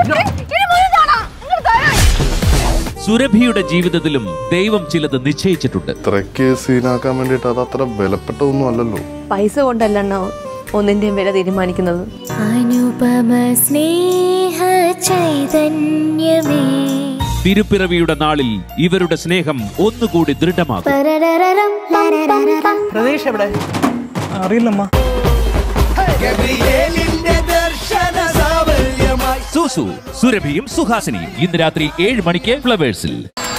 ഇനി മുഴുവൻ കാണാം. ഇങ്ങട് തരാം. സുരഭിയുടെ ജീവിതത്തിലും ദൈവം ചിലത് നിശ്ചയിച്ചിട്ടുണ്ട് ഇത്രയ്ക്ക് സീനാക്കാൻ വേണ്ടിയിട്ട് അത് അത്ര വിലപ്പെട്ടതൊന്നും അല്ലല്ലോ പൈസ കൊണ്ടല്ലണ്ണ ഒന്നിന്റെയും വില തീരുമാനിക്കുന്നത് അനുപമ സ്നേഹ ചൈതന്യമേ തിരുപ്പിറവിയുടെ നാളിൽ ഇവരുടെ സ്നേഹം ഒന്നുകൂടി ദൃഢമാകും പരരരം പരരരം പ്രതീക്ഷ എവിടെ അറിയില്ലമ്മ സുസു സുരഭിയും സുഹാസിനിയും ഇന്ന് രാത്രി ഏഴ് മണിക്ക് ഫ്ലവേഴ്സിൽ